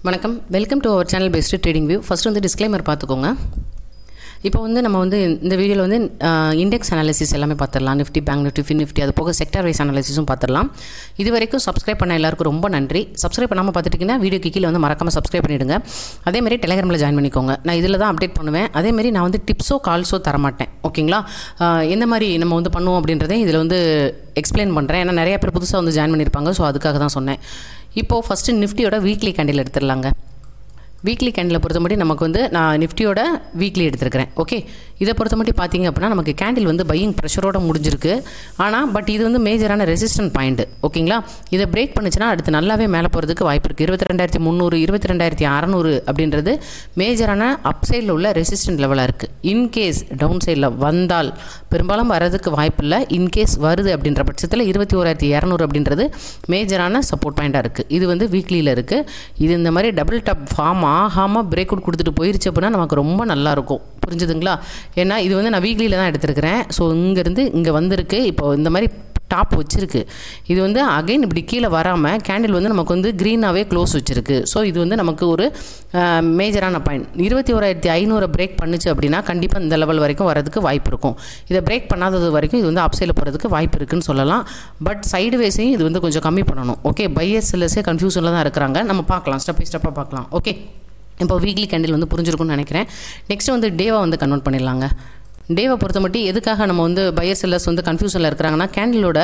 வணக்கம் welcome to our channel Best Trading View first வந்து disclaimer பார்த்துக்கோங்க இப்போ வந்து நம்ம வந்து இந்த வீடியோவில் வந்து இண்டெக்ஸ் அனாலிசிஸ் எல்லாமே பார்த்துடலாம் Nifty Bank Nifty Fin Nifty அது போக செக்டர் வைஸ் அனாலிசிஸும் பார்த்துடலாம் இது வரைக்கும் சப்ஸ்கிரைப் பண்ண எல்லாருக்கும் ரொம்ப நன்றி சப்ஸ்கிரைப் பண்ணாமல் பார்த்துட்டிங்கன்னா வீடியோக்கு கீழே வந்து மறக்காமல் சப்ஸ்கிரைப் பண்ணிவிடுங்க அதேமாரி டெலிகிராமில் ஜாயின் பண்ணிக்கோங்க நான் இதில் தான் அப்டேட் பண்ணுவேன் அதேமாரி நான் வந்து டிப்ஸோ கால்ஸோ தரமாட்டேன் ஓகேங்களா ஆஹ் எந்த மாதிரி நம்ம வந்து பண்ணுவோம் அப்படின்றதையும் இதில் வந்து எக்ஸ்பிளைன் பண்ணுறேன் ஏன்னா நிறைய பேர் புதுசாக வந்து ஜாயின் பண்ணியிருப்பாங்க ஸோ அதுக்காக தான் சொன்னேன் இப்போது ஃபஸ்ட்டு நிஃப்டியோட வீக்லி கேண்டில் எடுத்துடலாங்க வீக்லி கேண்டில் பொறுத்த மட்டும் நமக்கு வந்து நான் நிஃப்டியோட வீக்லி எடுத்திருக்கிறேன் ஓகே இதை பொறுத்த மட்டும் பார்த்தீங்க அப்படின்னா நமக்கு கேண்டில் வந்து பையிங் ப்ரெஷரோட முடிஞ்சிருக்கு ஆனால் பட் இது வந்து மேஜரான ரெசிஸ்டன்ட் பாயிண்ட் ஓகேங்களா இதை பிரேக் பண்ணுச்சுன்னா அடுத்து நல்லாவே மேலே போகிறதுக்கு வாய்ப்பு இருக்குது இருபத்தி ரெண்டாயிரத்தி முந்நூறு இருபத்தி ரெண்டாயிரத்தி அறநூறு அப்படின்றது மேஜரான அப்சைடில் உள்ள ரெசிஸ்டன்ட் லெவலாக இருக்குது இன்கேஸ் டவுன் சைடில் வந்தால் பெரும்பாலும் வரதுக்கு வாய்ப்பில்லை இன்கேஸ் வருது அப்படின்ற பட்சத்தில் இருபத்தி ஓராயிரத்தி இரநூறு அப்படின்றது மேஜரான சப்போர்ட் பாயிண்ட்டாக இருக்குது இது வந்து வீக்லியில் இருக்குது இது இந்த மாதிரி டபுள் டாப் ஃபார்ம் ஆகாமல் பிரேக் அவுட் கொடுத்துட்டு போயிருச்சு அப்படின்னா நமக்கு ரொம்ப நல்லாயிருக்கும் புரிஞ்சுதுங்களா ஏன்னா இது வந்து நான் வீக்லியில் தான் எடுத்திருக்கிறேன் ஸோ இங்கேருந்து இங்கே வந்திருக்கு இப்போ இந்த மாதிரி டாப் வச்சுருக்கு இது வந்து அகைன் இப்படி கீழே வராமல் கேண்டில் வந்து நமக்கு வந்து க்ரீனாகவே க்ளோஸ் வச்சுருக்கு ஸோ இது வந்து நமக்கு ஒரு மேஜரான பாயிண்ட் இருபத்தி ஓராயிரத்தி ஐநூறு பிரேக் பண்ணுச்சு அப்படின்னா கண்டிப்பாக இந்த லெவல் வரைக்கும் வரதுக்கு வாய்ப்பு இருக்கும் இதை பிரேக் பண்ணாதது வரைக்கும் இது வந்து அப்சைடில் போகிறதுக்கு வாய்ப்பு இருக்குன்னு சொல்லலாம் பட் சைடு வேஸையும் இது வந்து கொஞ்சம் கம்மி பண்ணணும் ஓகே பையர்ஸ் செல்லர்ஸே கன்ஃபியூஷனில் தான் இருக்கிறாங்க நம்ம பார்க்கலாம் ஸ்டெப் பை ஸ்டெப்பாக பார்க்கலாம் ஓகே இப்போ வீக்லி கேண்டில் வந்து புரிஞ்சிருக்கும்னு நினைக்கிறேன் நெக்ஸ்ட் வந்து டேவா வந்து கன்வெர்ட் பண்ணிடலாங்க டேவை பொறுத்த மட்டும் எதுக்காக நம்ம வந்து பையர் செல்லர்ஸ் வந்து கன்ஃபியூஷனில் இருக்கிறாங்கன்னா கேண்டிலோட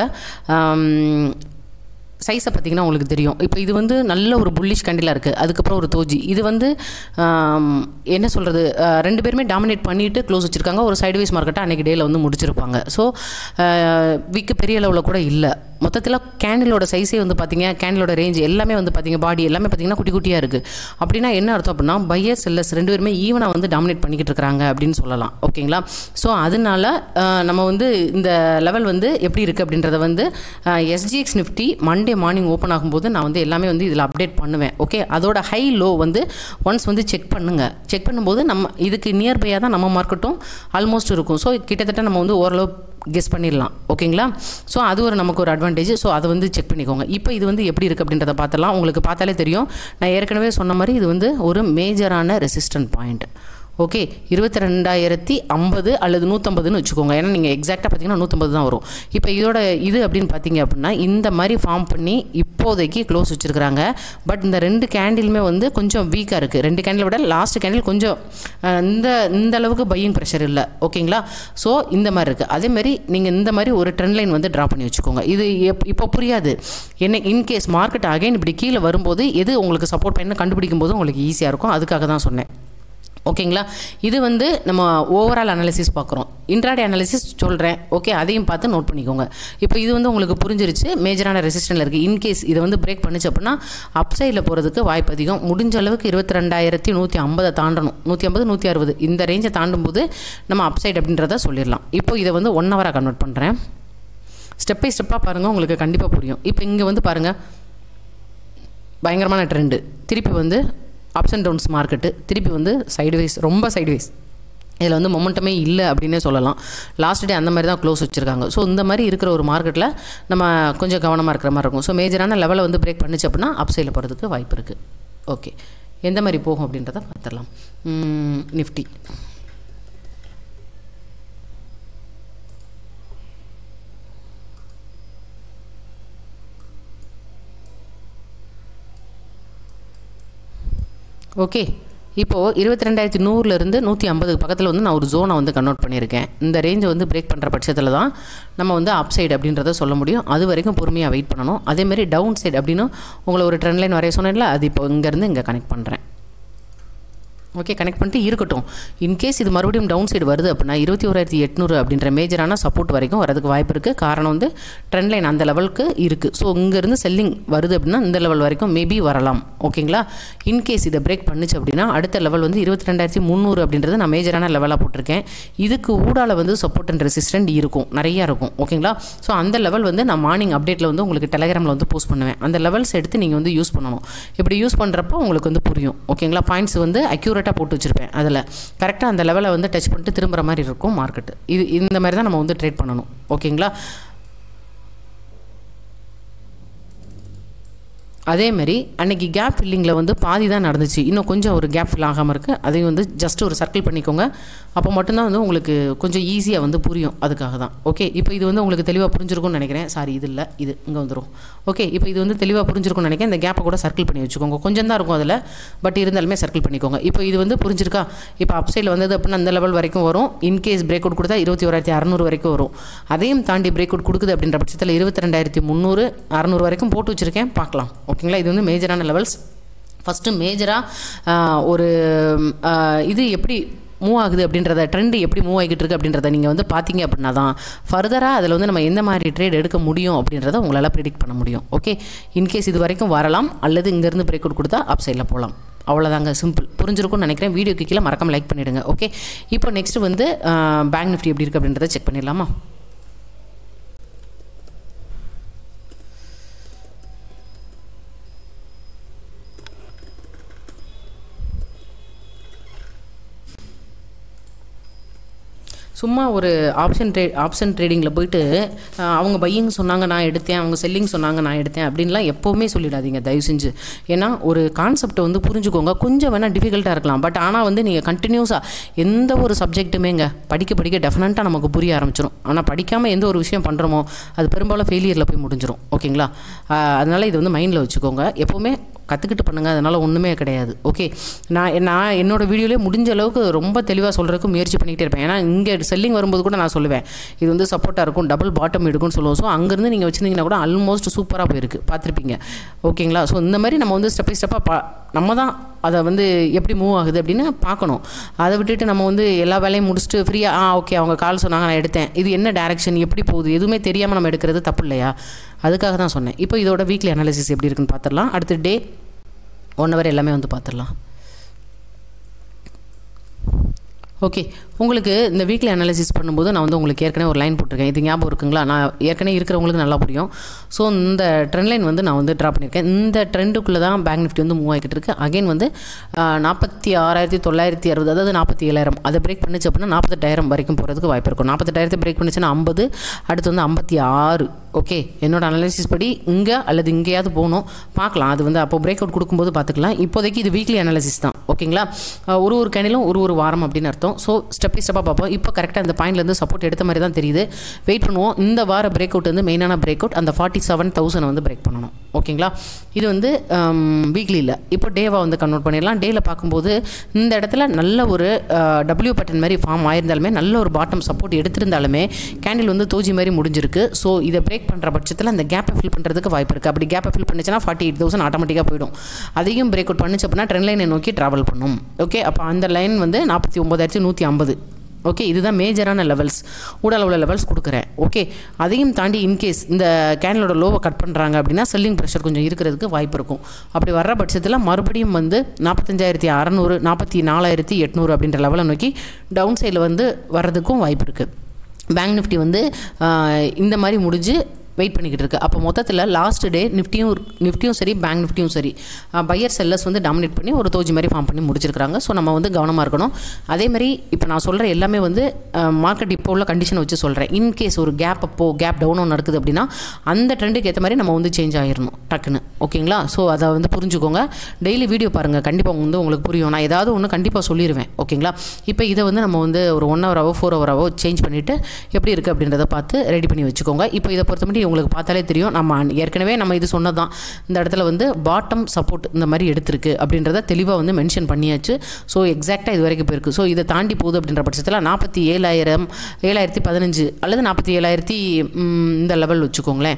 சைஸை பார்த்தீங்கன்னா உங்களுக்கு தெரியும் இப்போ இது வந்து நல்ல ஒரு புல்லிஷ் கேண்டிலாக இருக்குது அதுக்கப்புறம் ஒரு தோஜி இது வந்து ஆம், என்ன சொல்கிறது ரெண்டு பேருமே டாமினேட் பண்ணிட்டு க்ளோஸ் வச்சுருக்காங்க ஒரு சைடுவேஸ் மார்க்கெட்டை அன்றைக்கி டேயில் வந்து முடிச்சிருப்பாங்க ஸோ விக்கு பெரிய அளவில் கூட இல்லை மொத்தத்தில் கேண்டிலோட சைஸே வந்து பார்த்தீங்க கேண்டிலோட ரேஞ்ச் எல்லாமே வந்து பார்த்தீங்க பாடி எல்லாமே பார்த்தீங்கன்னா குட்டி குட்டியாக இருக்குது அப்படின்னா என்ன அர்த்தம் அப்படின்னா பையர் செல்லர்ஸ் ரெண்டு பேருமே ஈவனாக வந்து டாமினேட் பண்ணிக்கிட்டு இருக்கிறாங்க அப்படின்னு சொல்லலாம் ஓகேங்களா ஸோ அதனால அஹ், நம்ம வந்து இந்த லெவல் வந்து எப்படி இருக்குது அப்படின்றத வந்து SGX Nifty Monday morning open ஆகும்போது நான் வந்து எல்லாமே வந்து இதில் அப்டேட் பண்ணுவேன் ஓகே அதோட ஹை லோ வந்து ஒன்ஸ் வந்து செக் பண்ணுங்கள் செக் பண்ணும்போது நம்ம இதுக்கு நியர்பையாக தான் நம்ம மார்க்கெட்டும் ஆல்மோஸ்ட் இருக்கும் ஸோ கிட்டத்தட்ட நம்ம வந்து ஓரளவு கெஸ் பண்ணிடலாம் ஓகேங்களா ஸோ அது ஒரு நமக்கு ஒரு அட்வான்டேஜ் ஸோ அதை வந்து செக் பண்ணிக்கோங்க இப்போ இது வந்து எப்படி இருக்குது அப்படின்றத பார்த்தலாம் உங்களுக்கு பார்த்தாலே தெரியும் நான் ஏற்கனவே சொன்ன மாதிரி இது வந்து ஒரு மேஜரான ரெசிஸ்டன்ட் பாயிண்ட் ஓகே இருபத்தி ரெண்டாயிரத்தி ஐம்பது அல்லது நூற்றம்பதுன்னு வச்சுக்கோங்க ஏன்னா நீங்கள் எக்ஸாக்டாக பார்த்தீங்கன்னா நூற்றம்பது தான் வரும் இப்போ இதோட இது அப்படின்னு பார்த்தீங்க அப்படின்னா இந்த மாதிரி ஃபார்ம் பண்ணி இப்போதைக்கு க்ளோஸ் வச்சுருக்கிறாங்க பட் இந்த ரெண்டு கேண்டிலுமே வந்து கொஞ்சம் வீக்காக இருக்குது ரெண்டு கேண்டில் விட லாஸ்ட் கேண்டில் கொஞ்சம் அஹ், இந்த இந்த அளவுக்கு பையிங் ப்ரெஷர் இல்லை ஓகேங்களா ஸோ இந்த மாதிரி இருக்குது அதேமாதிரி நீங்கள் இந்த மாதிரி ஒரு ட்ரெண்ட் லைன் வந்து ட்ரா பண்ணி வச்சுக்கோங்க இது எப் இப்போ புரியாது என்ன இன்கேஸ் மார்க்கெட் அகைன் இப்படி கீழே வரும்போது எது உங்களுக்கு சப்போர்ட் பண்ணி கண்டுபிடிக்கும் போது உங்களுக்கு ஈஸியாக இருக்கும் அதுக்காக தான் சொன்னேன் ஓகேங்களா இது வந்து நம்ம ஓவரால் அனாலிசிஸ் பார்க்குறோம் இன்ட்ராடே அனாலிசிஸ் சொல்கிறேன் ஓகே அதையும் பார்த்து நோட் பண்ணிக்கோங்க இப்போ இது வந்து உங்களுக்கு புரிஞ்சிருச்சு மேஜரான ரெசிஸ்டன்ல இருக்குது இன்கேஸ் இதை வந்து பிரேக் பண்ணுச்சு அப்படின்னா அப்சைடில் போகிறதுக்கு வாய்ப்பு அதிகம் முடிஞ்ச அளவுக்கு இருபத்தி ரெண்டாயிரத்தி நூற்றி ஐம்பதை தாண்டணும் நூற்றி ஐம்பது நூற்றி அறுபது இந்த ரேஞ்சை தாண்டும் போது நம்ம அப்சைட் அப்படின்றத சொல்லிடலாம் இப்போ இதை வந்து ஒன் ஹவராக கன்வெர்ட் பண்ணுறேன் ஸ்டெப் பை ஸ்டெப்பாக பாருங்கள் உங்களுக்கு கண்டிப்பாக புரியும் இப்போ இங்கே வந்து பாருங்கள் பயங்கரமான ட்ரெண்டு திருப்பி வந்து அப்ஸ் அண்ட் டவுன்ஸ் மார்க்கெட்டு திருப்பி வந்து சைடுவேஸ் ரொம்ப சைடுவேஸ் இதில் வந்து மொமெண்டமே இல்லை அப்படின்னே சொல்லலாம் லாஸ்ட் டே அந்த மாதிரி தான் க்ளோஸ் வச்சுருக்காங்க ஸோ இந்த மாதிரி இருக்கிற ஒரு மார்க்கெட்டில் நம்ம கொஞ்சம் கவனமாக இருக்கிற மாதிரி இருக்கும் ஸோ மேஜரான லெவலை வந்து பிரேக் பண்ணுச்சு அப்படின்னா அப்சைடில் போகிறதுக்கு வாய்ப்பு இருக்குது ஓகே எந்த மாதிரி போகும் அப்படின்றத பார்த்துடலாம் நிஃப்டி ஓகே இப்போது இருபத்தி ரெண்டாயிரத்தி நூறுலேருந்து நூற்றி ஐம்பதுக்கு பக்கத்தில் வந்து நான் ஒரு ஜோனை வந்து கன்வெர்ட் பண்ணியிருக்கேன் இந்த ரேஞ்சை வந்து பிரேக் பண்ணுற பட்சத்தில் தான் நம்ம வந்து அப் சைடு அப்படின்றத சொல்ல முடியும் அது வரைக்கும் பொறுமையாக வெயிட் பண்ணணும் அதேமாரி டவுன் சைடு அப்படின்னு உங்களை ஒரு ட்ரெண்ட் லைன் வரைய சொன்னேன்ல அது இப்போ இங்கேருந்து இங்கே கனெக்ட் பண்ணுறேன் ஓகே கனெக்ட் பண்ணிட்டு இருக்கட்டும் இன்கேஸ் இது மறுபடியும் டவுன் சைடு வருது அப்படின்னா இருபத்தி ஓராயிரத்தி எட்நூறு அப்படின்ற மேஜரான சப்போர்ட் வரைக்கும் வரதுக்கு வாய்ப்பு இருக்குது காரணம் வந்து ட்ரெண்ட் லைன் அந்த லெவலுக்கு இருக்குது ஸோ இங்கேருந்து செல்லிங் வருது அப்படின்னா இந்த லெவல் வரைக்கும் மேபி வரலாம் ஓகேங்களா இன்கேஸ் இதை பிரேக் பண்ணுச்சு அப்படின்னா அடுத்த லெவல் வந்து இருபத்தி ரெண்டாயிரத்தி முந்நூறு அப்படின்றது நான் மேஜரான லெவலாக போட்டிருக்கேன் இதுக்கு ஊடால வந்து சப்போர்ட் அண்ட் ரெசிஸ்டன்ட் இருக்கும் நிறையா இருக்கும் ஓகேங்களா ஸோ அந்த லெவல் வந்து நான் மார்னிங் அப்டேட்டில் வந்து உங்களுக்கு டெலகிராமில் வந்து போஸ்ட் பண்ணுவேன் அந்த லெவல்ஸ் எடுத்து நீங்கள் வந்து யூஸ் பண்ணணும் இப்படி யூஸ் பண்ணுறப்போ உங்களுக்கு வந்து புரியும் ஓகேங்களா பாயிண்ட்ஸ் வந்து அக்யூரேட்டாக போட்டு வச்சுருப்பேன் அதில் கரெக்டாக அந்த லெவலை வந்து டச் பண்ணிட்டு திரும்புகிற மாதிரி இருக்கும் மார்க்கெட்டு இது இந்த மாதிரி தான் நம்ம வந்து ட்ரேட் பண்ணணும் ஓகேங்களா அதேமாரி அன்னைக்கு கேப் ஃபில்லிங்கில் வந்து பாதி தான் நடந்துச்சு இன்னும் கொஞ்சம் ஒரு கேப் ஃபில் ஆகாமல் இருக்குது அதையும் வந்து ஜஸ்ட் ஒரு சர்க்கிள் பண்ணிக்கோங்க அப்போ மட்டும்தான் வந்து உங்களுக்கு கொஞ்சம் ஈஸியாக வந்து புரியும் அதுக்காக தான் ஓகே இப்போ இது வந்து உங்களுக்கு தெளிவாக புரிஞ்சிருக்கும்னு நினைக்கிறேன் சாரி இது இல்லை இது இங்கே வந்துடும் ஓகே இப்போ இது வந்து தெளிவாக புரிஞ்சிருக்கும்னு நினைக்கிறேன் இந்த கேப்பை கூட சர்க்கிள் பண்ணி வச்சுக்கோங்க கொஞ்சம் தான் இருக்கும் அதில் பட் இருந்தாலுமே சர்க்கிள் பண்ணிக்கோங்க இப்போ இது வந்து புரிஞ்சிருக்கா இப்போ அப்சைடில் வந்தது அப்படின்னா அந்த லெவல் வரைக்கும் வரும் இன்கேஸ் பிரேக் அவுட் கொடுத்தா இருபத்தி ஓராயிரத்தி அறநூறு வரைக்கும் வரும் அதையும் தாண்டி பிரேக் அவுட் கொடுக்குது அப்படின்ற பட்சத்தில் இருபத்தி ரெண்டாயிரத்தி முந்நூறு அறநூறு வரைக்கும் போட்டு வச்சுருக்கேன் பார்க்கலாம் ஓகேங்களா இது வந்து மேஜரான லெவல்ஸ் ஃபஸ்ட்டு மேஜராக ஒரு ஆஹ், இது எப்படி மூவ் ஆகுது அப்படின்றத ட்ரெண்ட் எப்படி மூவ் ஆகிட்டு இருக்கு அப்படின்றத நீங்கள் வந்து பார்த்தீங்க அப்படின்னா தான் ஃபர்தராக அதில் வந்து நம்ம எந்த மாதிரி ட்ரேட் எடுக்க முடியும் அப்படின்றத உங்களால் ப்ரிடிக்ட் பண்ண முடியும் ஓகே இன்கேஸ் இது வரைக்கும் வரலாம் அல்லது இங்கேருந்து பிரேக் அவுட் கொடுத்தா அப் சைடில் போகலாம் அவ்வளோதாங்க சிம்பிள் புரிஞ்சிருக்கும்னு நினைக்கிறேன் வீடியோக்கு கீழே மறக்காம லைக் பண்ணிவிடுங்க ஓகே இப்போ நெக்ஸ்ட் வந்து பேங்க் நிஃப்டி எப்படி இருக்குது அப்படின்றத செக் பண்ணிடலாமா சும்மா ஒரு ஆப்ஷன் ட்ரே ஆப்ஷன் ட்ரேடிங்கில் போயிட்டு அஹ், அவங்க பையிங் சொன்னாங்க நான் எடுத்தேன் அவங்க செல்லிங் சொன்னாங்க நான் எடுத்தேன் அப்படின்லாம் எப்போவுமே சொல்லிடாதீங்க தயவு செஞ்சு ஏன்னா ஒரு கான்செப்டை வந்து புரிஞ்சுக்கோங்க கொஞ்சம் வேணால் டிஃபிகல்ட்டாக இருக்கலாம் பட் ஆனால் வந்து நீங்கள் கண்டினியூஸாக எந்த ஒரு சப்ஜெக்ட்டுமேங்க படிக்க படிக்க டெஃபினட்டாக நமக்கு புரிய ஆரம்பிச்சிடும் ஆனால் படிக்காமல் எந்த ஒரு விஷயம் பண்ணுறோமோ அது பெரும்பாலும் ஃபெயிலியரில் போய் முடிஞ்சிடும் ஓகேங்களா அஹ், அதனால் இது வந்து மைண்டில் வச்சுக்கோங்க எப்போவுமே கற்றுக்கிட்டு பண்ணுங்கள் அதனால் ஒன்றுமே கிடையாது ஓகே நான் நான் என்னோட வீடியோலேயே முடிஞ்ச அளவுக்கு ரொம்ப தெளிவாக சொல்கிறதுக்கு முயற்சி பண்ணிகிட்டே இருப்பேன் ஏன்னா இங்கே செல்லிங் வரும்போது கூட நான் சொல்லுவேன் இது வந்து சப்போர்ட்டாக இருக்கும் டபுள் பாட்டம் எடுக்கும்னு சொல்லுவோம் ஸோ அங்கேருந்து நீங்கள் வச்சுருந்தீங்கன்னா கூட ஆல்மோஸ்ட் சூப்பராக போயிருக்கு பார்த்துருப்பீங்க ஓகேங்களா ஸோ இந்த மாதிரி நம்ம வந்து ஸ்டெப் பை ஸ்டெப்பாக பா நம்ம தான் அதை வந்து எப்படி மூவ் ஆகுது அப்படின்னு பார்க்கணும் அதை விட்டுட்டு நம்ம வந்து எல்லா வேலையும் முடிச்சுட்டு ஃப்ரீயாக ஆ ஓகே அவங்க கால் சொன்னாங்க நான் எடுத்தேன் இது என்ன டேரெக்ஷன் எப்படி போகுது எதுவுமே தெரியாமல் நம்ம எடுக்கிறது தப்பு இல்லையா அதுக்காக தான் சொன்னேன் இப்போ இதோட வீக்லி அனாலிசிஸ் எப்படி இருக்குன்னு பார்த்துடலாம் அடுத்த டே ஒன் ஹவர் எல்லாமே வந்து பார்த்துடலாம் ஓகே உங்களுக்கு இந்த வீக்லி அனாலிசிஸ் பண்ணும்போது நான் வந்து உங்களுக்கு ஏற்கனவே ஒரு லைன் போட்டிருக்கேன் இது ஞாபகம் இருக்குங்களா நான் ஏற்கனவே இருக்கிறவங்களுக்கு நல்லா புரியும் ஸோ இந்த ட்ரெண்ட் லைன் வந்து நான் வந்து ட்ரா பண்ணியிருக்கேன் இந்த ட்ரெண்டுக்குள்ளே தான் பேங்க் நிஃப்டி வந்து மூவ் ஆகிட்டு இருக்கு அகைன் வந்து நாற்பத்தி ஆறாயிரத்தி தொள்ளாயிரத்தி அறுபது அதாவது நாற்பத்தி ஏழாயிரம் அதை பிரேக் பண்ணிச்சு அப்படின்னா நாற்பத்தெட்டாயிரம் வரைக்கும் போகிறதுக்கு வாய்ப்பு இருக்கும் நாற்பத்தெட்டாயிரத்தை பிரேக் பண்ணிச்சுன்னா ஐம்பது அடுத்து வந்து ஐம்பத்தி ஆறு ஓகே என்னோட அனாலிசிஸ் படி இங்கே அல்லது இங்கேயாவது போகணும் பார்க்கலாம் அது வந்து அப்போ பிரேக் அவுட் கொடுக்கும்போது பார்த்துக்கலாம் இப்போதைக்கு இது வீக்லி அனாலிசிஸ் தான் ஓகேங்களா அஹ் ஒரு ஒரு கேனிலும் ஒரு ஒரு வாரம் அப்படின்னு அர்த்தம் ஸோ ஸ்டெப் பை ஸ்டெப்பாக பார்ப்போம் இப்போ கரெக்டாக இந்த பாயிண்ட்லேருந்து சப்போர்ட் எடுத்த மாதிரி தான் தெரியுது வெயிட் பண்ணுவோம் இந்த வார பிரேக் அவுட் வந்து மெயினான பிரேக் அவுட் அந்த ஃபார்ட்டி செவன் தௌசண்ட் வந்து பிரேக் பண்ணணும் ஓகேங்களா இது வந்து வீக்லியில் இப்போ டேவாக வந்து கன்வெர்ட் பண்ணிடலாம் டேயில் பார்க்கும்போது இந்த இடத்துல நல்ல ஒரு டபிள்யூ பட்டன் மாதிரி ஃபார்ம் ஆயிருந்தாலுமே நல்ல ஒரு பாட்டம் சப்போர்ட் எடுத்திருந்தாலுமே கேண்டில் வந்து தோஜி மாதிரி முடிஞ்சிருக்கு ஸோ இதை பிரேக் பண்ணுற பட்சத்தில் அந்த கேப்பை ஃபில் பண்ணுறதுக்கு வாய்ப்பு இருக்குது அப்படி கேப்பை ஃபில் பண்ணுச்சுன்னா ஃபார்ட்டி எயிட் தௌசண்ட் ஆட்டோமேட்டிக்காக போயிடும் அதையும் பிரேக் அவுட் பண்ணுச்சு அப்படின்னா ட்ரெண்ட் லைனை நோக்கி ட்ராவல் பண்ணும் ஓகே அப்போ அந்த லைன் வந்து நாற்பத்தி ஒம்பதாயிரத்தி நூற்றி ஐம்பது ஓகே இதுதான் மேஜரான லெவல்ஸ் ஊடால உள்ள லெவல்ஸ் கொடுக்குறேன் ஓகே அதையும் தாண்டி இன்கேஸ் இந்த கேனலோட லோவை கட் பண்ணுறாங்க அப்படின்னா செல்லிங் ப்ரெஷர் கொஞ்சம் இருக்கிறதுக்கு வாய்ப்பு இருக்கும் அப்படி வர்ற பட்சத்தில் மறுபடியும் வந்து நாற்பத்தஞ்சாயிரத்தி அறநூறு நாற்பத்தி நாலாயிரத்தி எட்நூறு அப்படின்ற லெவலை நோக்கி டவுன் சைடில் வந்து வர்றதுக்கும் வாய்ப்பு இருக்குது பேங்க் நிஃப்டி வந்து ஆஹ், இந்த மாதிரி முடிஞ்சு வெயிட் பண்ணிக்கிட்டு இருக்கு அப்போ மொத்தத்தில் லாஸ்ட் டே நிஃப்டியும் நிஃப்டியும் சரி பேங்க் நிஃப்டியும் சரி பையர் செல்லர்ஸ் வந்து டாமினேட் பண்ணி ஒரு தோஜி மாதிரி ஃபார்ம் பண்ணி முடிச்சிருக்காங்க ஸோ நம்ம வந்து கவனமாக இருக்கணும் அதே மாதிரி இப்போ நான் சொல்கிற எல்லாமே வந்து மார்க்கெட் இப்போ உள்ள கண்டிஷனை வச்சு சொல்கிறேன் இன்கேஸ் ஒரு கேப் அப்போ கேப் டவுன் ஒன்று நடக்குது அப்படின்னா அந்த ட்ரெண்டுக்கு ஏற்ற மாதிரி நம்ம வந்து சேஞ்ச் ஆகிடணும் டக்குன்னு ஓகேங்களா ஸோ அதை வந்து புரிஞ்சுக்கோங்க டெய்லி வீடியோ பாருங்கள் கண்டிப்பாக வந்து உங்களுக்கு புரியும் நான் ஏதாவது ஒன்று கண்டிப்பாக சொல்லிடுவேன் ஓகேங்களா இப்போ இதை வந்து நம்ம வந்து ஒரு ஒன் ஹவராவோ ஃபோர் ஹவராவோ சேஞ்ச் பண்ணிவிட்டு எப்படி இருக்குது அப்படின்றத பார்த்து ரெடி பண்ணி வச்சுக்கோங்க இப்போ இதை பொறுத்த மட்டும் உங்களுக்கு பார்த்தாலே தெரியும் நம்ம அன்- ஏற்கனவே நம்ம இது சொன்னது தான் இந்த இடத்துல வந்து பாட்டம் சப்போர்ட் இந்த மாதிரி எடுத்திருக்கு அப்படின்றத தெளிவாக வந்து மென்ஷன் பண்ணியாச்சு ஸோ எக்ஸாக்டாக இது வரைக்கும் போயிருக்கு ஸோ இதை தாண்டி போகுது அப்படின்ற பட்சத்தில் நாற்பத்தி ஏழாயிரம் ஏழாயிரத்தி பதினஞ்சு அல்லது நாற்பத்தி ஏழாயிரத்தி ம், இந்த லெவல் வச்சுக்கோங்களேன்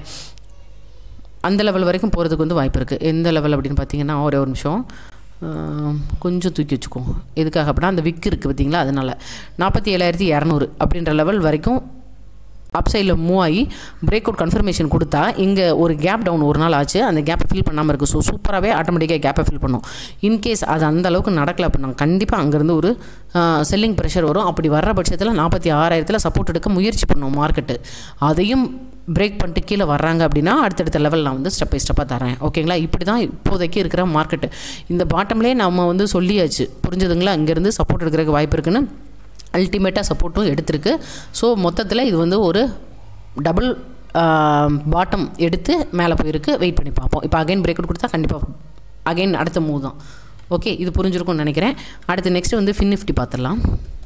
அந்த லெவல் வரைக்கும் போகிறதுக்கு வந்து வாய்ப்பு இருக்குது எந்த லெவல் அப்படின்னு பார்த்தீங்கன்னா ஒரே ஒரு நிமிஷம் ஆம், கொஞ்சம் தூக்கி வச்சுக்கோங்க எதுக்காக அப்படின்னா அந்த விக் இருக்குது பார்த்தீங்களா அதனால் நாற்பத்தி ஏழாயிரத்தி இரநூறு அப்படின்ற லெவல் வரைக்கும் அப் சைடில் மூவ் ஆகி பிரேக் அவுட் கன்ஃபர்மேஷன் கொடுத்தா இங்கே ஒரு கேப் டவுன் ஒரு நாள் ஆச்சு அந்த கேப்பை ஃபில் பண்ணாமல் இருக்குது ஸோ சூப்பராகவே ஆட்டோமேட்டிக்காக கேப்பை ஃபில் பண்ணும் இன்கேஸ் அது அந்த அளவுக்கு நடக்கல அப்படின்னா கண்டிப்பாக அங்கேருந்து ஒரு செல்லிங் ப்ரெஷர் வரும் அப்படி வர்ற பட்சத்தில் நாற்பத்தி ஆறாயிரத்தில் சப்போர்ட் எடுக்க முயற்சி பண்ணும் மார்க்கெட்டு அதையும் பிரேக் பண்ணிட்டு கீழே வர்றாங்க அப்படின்னா அடுத்தடுத்த லெவல் நான் வந்து ஸ்டெப் பை ஸ்டெப்பாக தரேன் ஓகேங்களா இப்படி தான் இப்போதைக்கு இருக்கிற மார்க்கெட்டு இந்த பாட்டம்லேயே நம்ம வந்து சொல்லியாச்சு புரிஞ்சுதுங்களா இங்கேருந்து சப்போர்ட் எடுக்கிறதுக்கு வாய்ப்பு இருக்குன்னு அல்டிமேட்டாக சப்போர்ட்டும் எடுத்திருக்கு ஸோ மொத்தத்தில் இது வந்து ஒரு டபுள் பாட்டம் எடுத்து மேலே போயிருக்கு வெயிட் பண்ணி பார்ப்போம் இப்போ அகைன் பிரேக் அவுட் கொடுத்தா கண்டிப்பாக அகைன் அடுத்த மூவ் தான் ஓகே இது புரிஞ்சிருக்கும்னு நினைக்கிறேன் அடுத்து நெக்ஸ்ட் வந்து ஃபின் நிஃப்டி பார்த்துடலாம்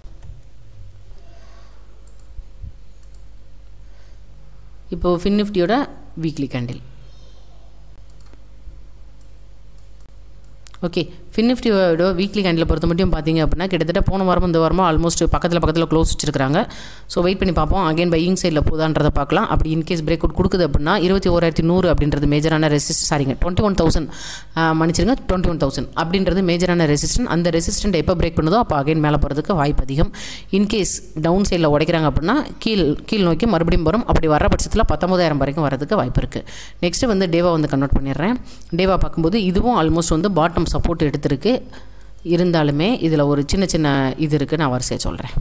இப்போது ஃபின் நிஃப்டியோட வீக்லி கேண்டில் ஓகே ஃபின் நிஃப்டியோட வீக்லி கேண்டில் பொறுத்த மட்டும் பார்த்தீங்க அப்படின்னா கிட்டத்தட்ட போன வாரம் இந்த வாரமும் ஆல்மோஸ்ட் பக்கத்தில் பக்கத்தில் க்ளோஸ் வச்சிருக்காங்க ஸோ வெயிட் பண்ணி பார்ப்போம் அகைன் பையிங் சைடில் போதான்றதை பார்க்கலாம் அப்படி இன்கேஸ் பிரேக் அவுட் கொடுக்குது அப்படின்னா இருபத்தி ஓராயிரத்தி நூறு அப்படின்றது மேஜரான ரெசிஸ்ட் சாரிங்க டுவெண்ட்டி ஒன் தௌசண்ட் மன்னிச்சிருங்க டுவெண்ட்டி ஒன் தௌசண்ட் அப்படின்றது மேஜரான ரெசிஸ்டன்ட் அந்த ரெசிஸ்டன்ட் எப்போ பிரேக் பண்ணுதோ அப்போ அகைன் மேலே போகிறதுக்கு வாய்ப்பு அதிகம் இன்கேஸ் டவுன் சைடில் உடைக்கிறாங்க அப்படின்னா கீழ் கீழ் நோக்கி மறுபடியும் வரும் அப்படி வர பட்சத்தில் பத்தொம்பதாயிரம் வரைக்கும் வரதுக்கு வாய்ப்பு இருக்குது நெக்ஸ்ட்டு வந்து டேவா வந்து கன்வெர்ட் பண்ணிடுறேன் டேவா பார்க்கும்போது இதுவும் ஆல்மோஸ்ட் வந்து பாட்டம் சப்போர்ட் எடுத்திருக்கு இருந்தாலுமே இதில் ஒரு சின்ன சின்ன இது இருக்குது நான் வரிசையாக சொல்கிறேன்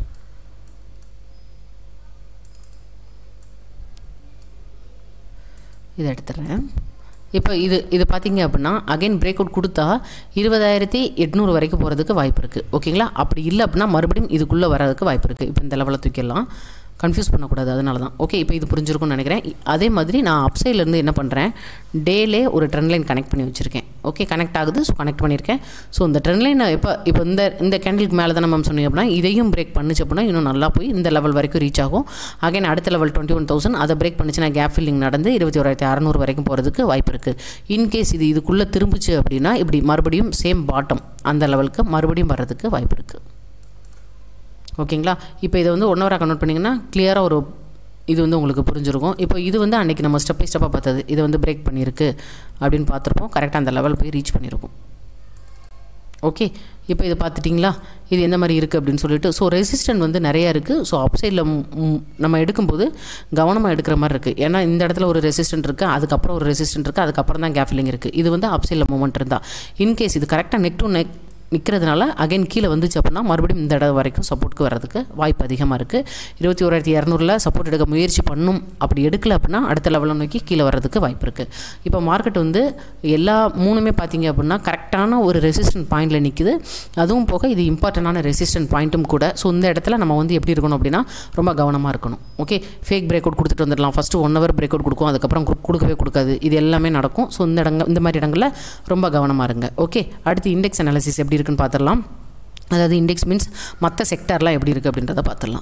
இதை எடுத்துடுறேன் இப்போ இது இது பார்த்தீங்க அப்படின்னா அகைன் பிரேக் அவுட் கொடுத்தா இருபதாயிரத்தி எட்நூறு வரைக்கும் போகிறதுக்கு வாய்ப்பு இருக்குது ஓகேங்களா அப்படி இல்லை அப்படின்னா மறுபடியும் இதுக்குள்ளே வர்றதுக்கு வாய்ப்பு இருக்குது இப்போ இந்த லெவலில் தூக்கிடலாம் கன்ஃபியூஸ் பண்ணக்கூடாது அதனால தான் ஓகே இப்போ இது புரிஞ்சிருக்கும்னு நினைக்கிறேன் அதே மாதிரி நான் அப்சைட்லேருந்து என்ன பண்ணுறேன் டேலே ஒரு ட்ரெண்ட் லைன் கனெக்ட் பண்ணி வச்சுருக்கேன் ஓகே கனெக்ட் ஆகுது ஸோ கனெக்ட் பண்ணியிருக்கேன் ஸோ இந்த ட்ரெண்ட் லைனை இப்போ இப்போ இந்த இந்த கேண்டிலுக்கு மேலே தான் நம்ம சொன்னீங்க அப்படின்னா இதையும் பிரேக் பண்ணுச்சு அப்படின்னா இன்னும் நல்லா போய் இந்த லெவல் வரைக்கும் ரீச் ஆகும் அகைன் அடுத்த லெவல் டுவெண்ட்டி ஒன் தௌசண்ட் அதை பிரேக் பண்ணிச்சுன்னா கேப் ஃபில்லிங் நடந்து இருபத்தி ஓராயிரத்தி அறநூறு வரைக்கும் போகிறதுக்கு வாய்ப்பு இருக்குது இன்கேஸ் இது இதுக்குள்ளே திரும்பிச்சு அப்படின்னா இப்படி மறுபடியும் சேம் பாட்டம் அந்த லெவலுக்கு மறுபடியும் வர்றதுக்கு வாய்ப்பு இருக்குது ஓகேங்களா இப்போ இதை வந்து ஒன் ஹவராக கன்வெர்ட் பண்ணிங்கன்னா கிளியராக ஒரு இது வந்து உங்களுக்கு புரிஞ்சிருக்கும் இப்போ இது வந்து அன்றைக்கி நம்ம ஸ்டெப் பை ஸ்டெப்பாக பார்த்தது இதை வந்து பிரேக் பண்ணியிருக்கு அப்படின்னு பார்த்துருப்போம் கரெக்டாக அந்த லெவல் போய் ரீச் பண்ணியிருக்கும் ஓகே இப்போ இதை பார்த்துட்டிங்களா இது எந்த மாதிரி இருக்குது அப்படின்னு சொல்லிட்டு ஸோ ரெசிஸ்டன்ட் வந்து நிறையா இருக்குது ஸோ அப்சைடில் நம்ம எடுக்கும்போது கவனமாக எடுக்கிற மாதிரி இருக்குது ஏன்னா இந்த இடத்துல ஒரு ரெசிஸ்டன்ட் இருக்குது அதுக்கப்புறம் ஒரு ரெசிஸ்டன்ட் இருக்குது அதுக்கப்புறம் தான் கேஃபிலிங் இருக்குது இது வந்து அப்சைடில் மூமெண்ட் இருந்தால் இன்கேஸ் இது கரெக்டாக நெக் டு நெக் நிற்கிறதுனால அகைன் கீழே வந்துச்சு அப்படின்னா மறுபடியும் இந்த இடம் வரைக்கும் சப்போர்ட்டுக்கு வர்றதுக்கு வாய்ப்பு அதிகமாக இருக்குது இருபத்தி ஓராயிரத்தி இரநூறுல சப்போர்ட் எடுக்க முயற்சி பண்ணும் அப்படி எடுக்கல அப்படின்னா அடுத்த லெவலில் நோக்கி கீழே வர்றதுக்கு வாய்ப்பு இருக்குது இப்போ மார்க்கெட் வந்து எல்லா மூணுமே பார்த்தீங்க அப்படின்னா கரெக்டான ஒரு ரெசிஸ்டன்ட் பாயிண்டில் நிற்குது அதுவும் போக இது இம்பார்ட்டண்டான ரெசிஸ்டன்ட் பாயிண்ட்டும் கூட ஸோ இந்த இடத்துல நம்ம வந்து எப்படி இருக்கணும் அப்படின்னா ரொம்ப கவனமாக இருக்கணும் ஓகே ஃபேக் பிரேக் அவுட் கொடுத்துட்டு வந்துடலாம் first one hour break out கொடுக்கும் அதுக்கப்புறம் கொடுக்கவே கொடுக்காது இது எல்லாமே நடக்கும் ஸோ இந்த இடங்க இந்த மாதிரி இடங்களில் ரொம்ப கவனமாக இருங்க ஓகே அடுத்து இண்டெக்ஸ் அனாலிசிஸ் எப்படி இருக்குன்னு பார்த்துடலாம் அதாவது இண்டெக்ஸ் மீன்ஸ் மற்ற செக்டார்லாம் எப்படி இருக்குது அப்படின்றத பார்த்துடலாம்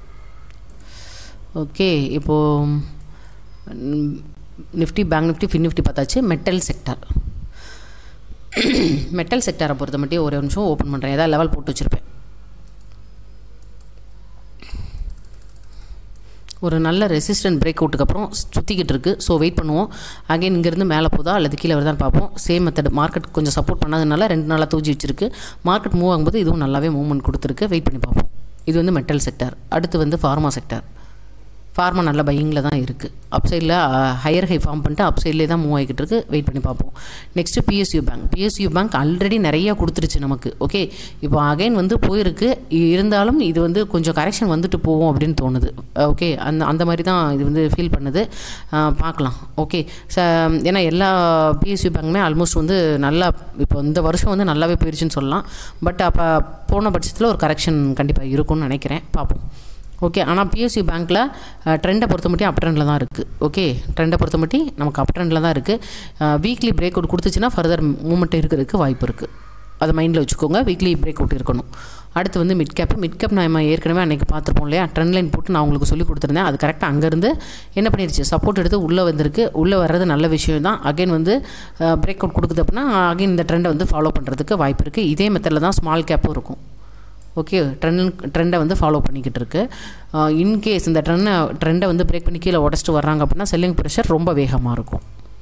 ஓகே இப்போது Nifty Bank Nifty Fin Nifty பார்த்தாச்சு மெட்டல் செக்டார் மெட்டல் செக்டாரை பொறுத்த மட்டும் ஒரே நிமிஷம் ஓப்பன் பண்ணுறேன் ஏதாவது லெவல் போட்டு வச்சுருப்பேன் ஒரு நல்ல ரெசிஸ்டன்ட் பிரேக் அவுட்டுக்கு அப்புறம் சுற்றிக்கிட்டு இருக்குது ஸோ வெயிட் பண்ணுவோம் அகைன் இங்கேருந்து மேலே போதா அல்லது கீழே வருதான்னு பார்ப்போம் சேம் மெத்தட் மார்க்கெட் கொஞ்சம் சப்போர்ட் பண்ணாதனால ரெண்டு நாளாக தூஜி வச்சிருக்கு மார்க்கெட் மூவ் ஆகும்போது இதுவும் நல்லாவே மூவ்மெண்ட் கொடுத்துருக்கு வெயிட் பண்ணி பார்ப்போம் இது வந்து மெட்டல் செக்டார் அடுத்து வந்து ஃபார்மா செக்டார் ஃபார்மா நல்ல பையிங்கில் தான் இருக்குது அப் சைடில் ஹையர் ஹை ஃபார்ம் பண்ணிட்டு அப் சைட்லேயே தான் மூவ் ஆகிக்கிட்டு இருக்கு வெயிட் பண்ணி பார்ப்போம் next PSU bank PSU bank already நிறையா கொடுத்துருச்சு நமக்கு ஓகே இப்போ அகைன் வந்து போயிருக்கு இருந்தாலும் இது வந்து கொஞ்சம் கரெக்ஷன் வந்துட்டு போவோம் அப்படின்னு தோணுது ஓகே அந்த அந்த மாதிரி தான் இது வந்து ஃபீல் பண்ணுது பார்க்கலாம் ஓகே ச ஏன்னா எல்லா பிஎஸ்யூ பேங்க்குமே ஆல்மோஸ்ட் வந்து நல்லா இப்போ இந்த வருஷம் வந்து நல்லாவே போயிடுச்சுன்னு சொல்லலாம் பட் அப்போ போன பட்சத்தில் ஒரு கரெக்ஷன் கண்டிப்பாக இருக்கும்னு நினைக்கிறேன் பார்ப்போம் ஓகே ஆனால் பிஎஸ்சி பேங்க்கில் ட்ரெண்டை பொறுத்த மட்டும் அப் ட்ரெண்டில் தான் இருக்குது ஓகே ட்ரெண்டை பொறுத்த மட்டும் நமக்கு அப் ட்ரெண்டில் தான் இருக்குது வீக்லி பிரேக் அவுட் கொடுத்துச்சுன்னா ஃபர்தர் மூமெண்ட் இருக்கிறதுக்கு வாய்ப்பு இருக்குது அதை மைண்டில் வச்சுக்கோங்க வீக்லி பிரேக் அவுட் இருக்கணும் அடுத்து வந்து மிட் கேப் மிட் கேப் நம்ம ஏற்கனவே அன்றைக்கி பார்த்துருப்போம் இல்லையா ட்ரெண்ட் லைன் போட்டு நான் உங்களுக்கு சொல்லி கொடுத்துருந்தேன் அது கரெக்டாக அங்கேருந்து என்ன பண்ணிருச்சு சப்போர்ட் எடுத்து உள்ளே வந்திருக்கு உள்ளே வர்றது நல்ல விஷயம் தான் அகைன் வந்து பிரேக் அவுட் கொடுக்குது அப்படின்னா அகைன் இந்த ட்ரெண்டை வந்து ஃபாலோ பண்ணுறதுக்கு வாய்ப்பு இருக்குது இதே மெத்தடில் தான் ஸ்மால் கேப்பும் இருக்கும் ஓகே ட்ரெண்ட் ட்ரெண்டை வந்து ஃபாலோ பண்ணிக்கிட்டு இருக்கு இன்கேஸ் இந்த ட்ரெண்டை ட்ரெண்டை வந்து பிரேக் பண்ணி கீழே உடச்சிட்டு வர்றாங்க அப்படின்னா செல்லிங் ப்ரெஷர் ரொம்ப வேகமாக இருக்கும்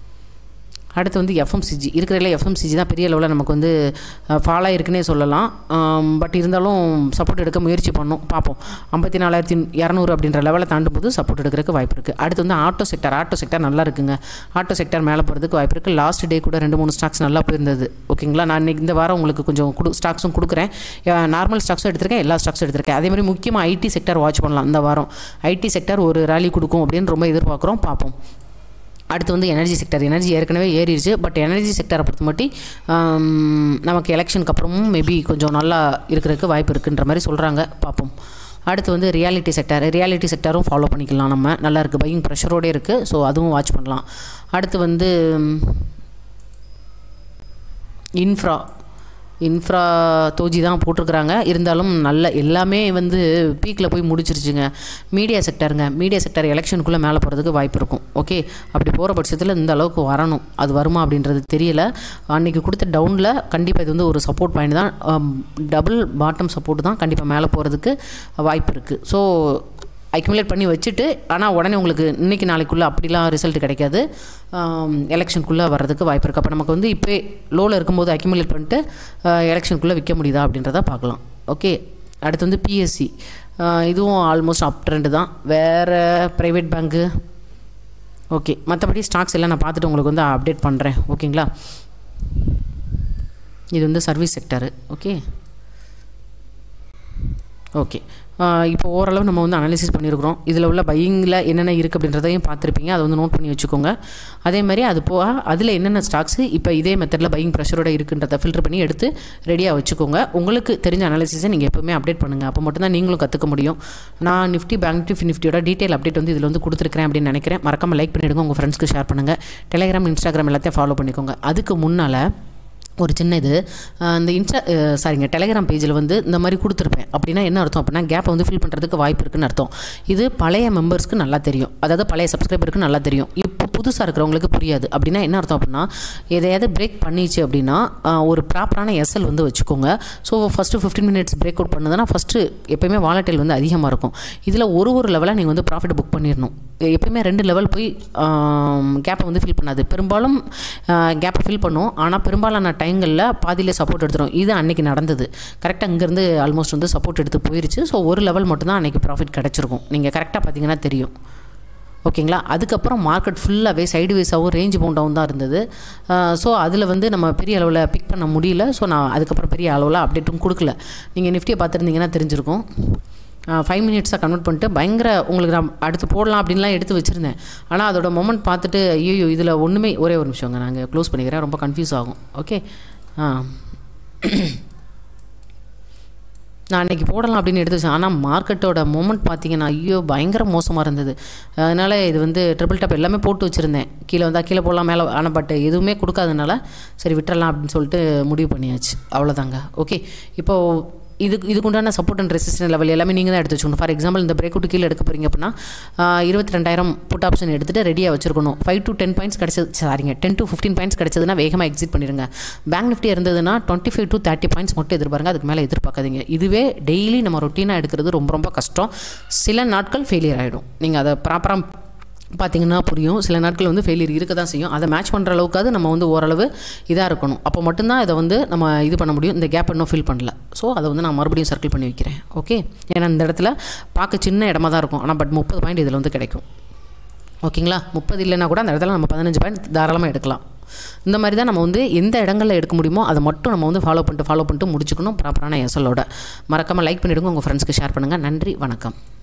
அடுத்து வந்து எஃப்எம்சிஜி இருக்கிறதுல எஃப்எம்சிஜி தான் பெரிய லெவலில் நமக்கு வந்து ஃபாலோ ஆயிருக்குன்னே சொல்லலாம் பட் இருந்தாலும் சப்போர்ட் எடுக்க முயற்சி பண்ணோம் பார்ப்போம் ஐம்பத்தி நாலாயிரத்தி இரநூறு அப்படின்ற லெவலில் தாண்டும் போது சப்போர்ட் எடுக்கிறதுக்கு வாய்ப்பு இருக்குது அடுத்து வந்து ஆட்டோ செக்டர் ஆட்டோ செக்டர் நல்லா இருக்குங்க ஆட்டோ செக்டர் மேலே போகிறதுக்கு வாய்ப்பு இருக்குது லாஸ்ட் டே கூட ரெண்டு மூணு ஸ்டாக்ஸ் நல்லா போயிருந்தது ஓகேங்களா நான் இன்னைக்கு இந்த வாரம் உங்களுக்கு கொஞ்சம் கொடு ஸ்டாக்ஸும் கொடுக்குறேன் நார்மல் ஸ்டாக்ஸும் எடுத்திருக்கேன் எல்லா ஸ்டாக்ஸும் எடுத்திருக்கேன் அதே மாதிரி முக்கியமாக ஐடி செக்டர் வாட்ச் பண்ணலாம் இந்த வாரம் ஐடி செக்டர் ஒரு ரேலி கொடுக்கும் அப்படின்னு ரொம்ப எதிர்பார்க்குறோம் பார்ப்போம் அடுத்து வந்து எனர்ஜி செக்டர் எனர்ஜி ஏற்கனவே ஏறிடுச்சு பட் எனர்ஜி செக்டரை பொறுத்த மட்டும் நமக்கு எலெக்ஷனுக்கு அப்புறமும் மேபி கொஞ்சம் நல்லா இருக்கிறதுக்கு வாய்ப்பு இருக்குன்ற மாதிரி சொல்கிறாங்க பார்ப்போம் அடுத்து வந்து ரியாலிட்டி செக்டார் ரியாலிட்டி செக்டாரும் ஃபாலோ பண்ணிக்கலாம் நம்ம நல்லா இருக்குது பையிங் ப்ரெஷரோடே இருக்குது ஸோ அதுவும் வாட்ச் பண்ணலாம் அடுத்து வந்து இன்ஃப்ரா இன்ஃப்ரா தோஜி தான் போட்டிருக்கிறாங்க இருந்தாலும் நல்ல எல்லாமே வந்து பீக்கில் போய் முடிச்சிருச்சுங்க மீடியா செக்டருங்க மீடியா செக்டர் எலெக்ஷனுக்குள்ளே மேலே போகிறதுக்கு வாய்ப்பு இருக்கும் ஓகே அப்படி போகிற பட்சத்தில் இந்த அளவுக்கு வரணும் அது வருமா அப்படின்றது தெரியல அன்றைக்கி கொடுத்த டவுனில் கண்டிப்பாக இது வந்து ஒரு சப்போர்ட் பாயிண்ட் தான் டபுள் பாட்டம் சப்போர்ட் தான் கண்டிப்பாக மேலே போகிறதுக்கு வாய்ப்பு இருக்குது ஸோ அக்யூமுலேட் பண்ணி வச்சுட்டு ஆனால் உடனே உங்களுக்கு இன்றைக்கி நாளைக்குள்ளே அப்படிலாம் ரிசல்ட் கிடைக்காது எலெக்ஷனுக்குள்ளே வர்றதுக்கு வாய்ப்பு இருக்குது அப்போ நமக்கு வந்து இப்போ லோவில் இருக்கும்போது அக்யூமுலேட் பண்ணிட்டு எலெக்ஷனுக்குள்ளே விற்க முடியுதா அப்படின்றத பார்க்கலாம் ஓகே அடுத்து வந்து பிஎஸ்சி இதுவும் ஆல்மோஸ்ட் அப் ட்ரெண்டு தான் வேறு ப்ரைவேட் பேங்க்கு ஓகே மற்றபடி ஸ்டாக்ஸ் எல்லாம் நான் பார்த்துட்டு உங்களுக்கு வந்து அப்டேட் பண்ணுறேன் ஓகேங்களா இது வந்து சர்வீஸ் செக்டரு ஓகே ஓகே இப்போ ஓரளவு நம்ம வந்து அனாலிசிஸ் பண்ணியிருக்கிறோம் இதில் உள்ள பையிங்கில் என்னென்ன இருக்குது அப்படின்றதையும் பார்த்துருப்பீங்க அதை வந்து நோட் பண்ணி வச்சுக்கோங்க அதே மாதிரி அது போக அதில் என்னென்ன ஸ்டாக்ஸு இப்போ இதே மெத்தடில் பையிங் ப்ரெஷரோட இருக்குன்றதை ஃபில்டர் பண்ணி எடுத்து ரெடியாக வச்சுக்கோங்க உங்களுக்கு தெரிஞ்ச அனாலிசிஸை நீங்கள் எப்போவுமே அப்டேட் பண்ணுங்கள் அப்போ மட்டும்தான் நீங்களும் கற்றுக்க முடியும் நான் நிஃப்டி பேங்க் நிஃப்டி நிஃப்டியோட டீட்டெயில் அப்டேட் வந்து இதில் வந்து கொடுத்துருக்கிறேன் அப்படின்னு நினைக்கிறேன் மறக்காமல் லைக் பண்ணிவிடுங்க உங்கள் ஃப்ரெண்ட்ஸ்க்கு ஷேர் பண்ணுங்கள் டெலிகிராம் இன்ஸ்டாகிராம் எல்லாத்தையும் ஃபாலோ பண்ணிக்கோங்க அதுக்கு முன்னால் ஒரு சின்ன இது இந்த இன்ஸ்டா சாரிங்க டெலிகிராம் பேஜில் வந்து இந்த மாதிரி கொடுத்துருப்பேன் அப்படின்னா என்ன அர்த்தம் அப்படின்னா கேப்பை வந்து ஃபில் பண்ணுறதுக்கு வாய்ப்பு இருக்குன்னு அர்த்தம் இது பழைய மெம்பர்ஸ்க்கு நல்லா தெரியும் அதாவது பழைய சப்ஸ்கிரைபருக்கு நல்லா தெரியும் இப்போ புதுசாக இருக்கிறவங்களுக்கு புரியாது அப்படின்னா என்ன அர்த்தம் அப்படின்னா எதையாவது பிரேக் பண்ணிச்சு அப்படின்னா ஒரு ப்ராப்பரான எஸ்எல் வந்து வச்சுக்கோங்க so first fifteen minutes break out பண்ணுதுன்னா ஃபஸ்ட்டு எப்போயுமே வாலட்டைல் வந்து அதிகமாக இருக்கும் இதில் ஒரு ஒரு லெவலாக நீங்கள் வந்து ப்ராஃபிட் புக் பண்ணிடணும் எப்பயுமே ரெண்டு லெவல் போய் கேப்பை வந்து ஃபில் பண்ணாது பெரும்பாலும் கேப்பை ஃபில் பண்ணும் ஆனால் பெரும்பாலான டைங்களில் பாதியிலே சப்போர்ட் எடுத்துரும் இது அன்றைக்கி நடந்தது கரெக்டாக இங்கேருந்து ஆல்மோஸ்ட் வந்து சப்போர்ட் எடுத்து போயிருச்சு ஸோ ஒரு லெவல் மட்டும்தான் அன்றைக்கி ப்ராஃபிட் கிடச்சிருக்கும் நீங்கள் கரெக்டாக பார்த்தீங்கன்னா தெரியும் ஓகேங்களா அதுக்கப்புறம் மார்க்கெட் ஃபுல்லாகவே சைடு வேஸாகவும் ரேஞ்ச் பவுண்டாகவும் தான் இருந்தது ஸோ அதில் வந்து நம்ம பெரிய அளவில் பிக் பண்ண முடியல ஸோ நான் அதுக்கப்புறம் பெரிய அளவில் அப்டேட்டும் கொடுக்கல நீங்கள் நிஃப்டியை பார்த்துருந்தீங்கன்னா தெரிஞ்சிருக்கும் ஃபைவ் மினிட்ஸாக கன்வெர்ட் பண்ணிட்டு பயங்கர உங்களுக்கு நான் அடுத்து போடலாம் அப்படின்லாம் எடுத்து வச்சுருந்தேன் ஆனால் அதோட மொமெண்ட் பார்த்துட்டு ஐயோ இதில் ஒன்றுமே ஒரே ஒரு நிமிஷங்க நாங்கள் க்ளோஸ் பண்ணிக்கிறேன் ரொம்ப கன்ஃபியூஸ் ஆகும் ஓகே ஆ நான் அன்றைக்கி போடலாம் அப்படின்னு எடுத்து வச்சேன் ஆனால் மார்க்கெட்டோட மூமெண்ட் பார்த்தீங்கன்னா ஐயோ பயங்கர மோசமாக இருந்தது அதனால் இது வந்து ட்ரிபிள் டாப் எல்லாமே போட்டு வச்சுருந்தேன் கீழே வந்தால் கீழே போடலாம் மேலே ஆனால் பட் எதுவுமே கொடுக்காதனால சரி விட்டுறலாம் அப்படின்னு சொல்லிட்டு முடிவு பண்ணியாச்சு அவ்வளோதாங்க ஓகே இப்போது இதுக்கு இதுக்குண்டான சப்போர்ட் அண்ட் ரெசிஸ்டன் லெவல் எல்லாமே நீங்கள் தான் எடுத்து வச்சுக்கணும் ஃபார் எக்ஸாம்பிள் இந்த பிரேக் அவுட் கீழே எடுக்க போகிறீங்க அப்படின்னா இருபத்தி ரெண்டாயிரம் புட் ஆப்ஷன் எடுத்துகிட்டு ரெடியாக வச்சிருக்கணும் ஃபைவ் டு டென் பாயிண்ட்ஸ் கிடச்சது சாரிங்க டென் டு ஃபிஃப்டின் பாயிண்ட்ஸ் கிடச்சதுன்னா வேகமாக எக்ஸிட் பண்ணிடுங்க பேங்க் நிஃப்டி இருந்ததுன்னா twenty five to thirty points மட்டும் எதிர்பாருங்க அதுக்கு மேலே எதிர்பார்க்காதீங்க இதுவே டெய்லி நம்ம ரொட்டீனாக எடுக்கிறது ரொம்ப ரொம்ப கஷ்டம் சில நாட்கள் ஃபெயிலியர் ஆகிடும் நீங்கள் அதை ப்ராப்பராக பார்த்தீங்கன்னா புரியும் சில நாட்கள் வந்து ஃபெயிலியர் இருக்க தான் செய்யும் அதை மேட்ச் பண்ணுற அளவுக்காவது நம்ம வந்து ஓரளவு இதாக இருக்கணும் அப்போ மட்டும்தான் இதை வந்து நம்ம இது பண்ண முடியும் இந்த கேப் இன்னும் ஃபில் பண்ணல ஸோ அதை வந்து நான் மறுபடியும் சர்க்கிள் பண்ணி வைக்கிறேன் ஓகே ஏன்னா இந்த இடத்துல பார்க்க சின்ன இடமா தான் இருக்கும் ஆனால் பட் முப்பது பாயிண்ட் இதில் வந்து கிடைக்கும் ஓகேங்களா முப்பது இல்லைனா கூட அந்த இடத்துல நம்ம பதினஞ்சு பாயிண்ட் தாராளமாக எடுக்கலாம் இந்த மாதிரி தான் நம்ம வந்து எந்த இடங்களில் எடுக்க முடியுமோ அதை மட்டும் நம்ம வந்து ஃபாலோ பண்ணிட்டு ஃபாலோ பண்ணிட்டு முடிச்சுக்கணும் ப்ராப்பரான எஸ்எல்லோட மறக்காமல் லைக் பண்ணிவிடுங்க உங்கள் ஃப்ரெண்ட்ஸ்க்கு ஷேர் பண்ணுங்கள் நன்றி வணக்கம்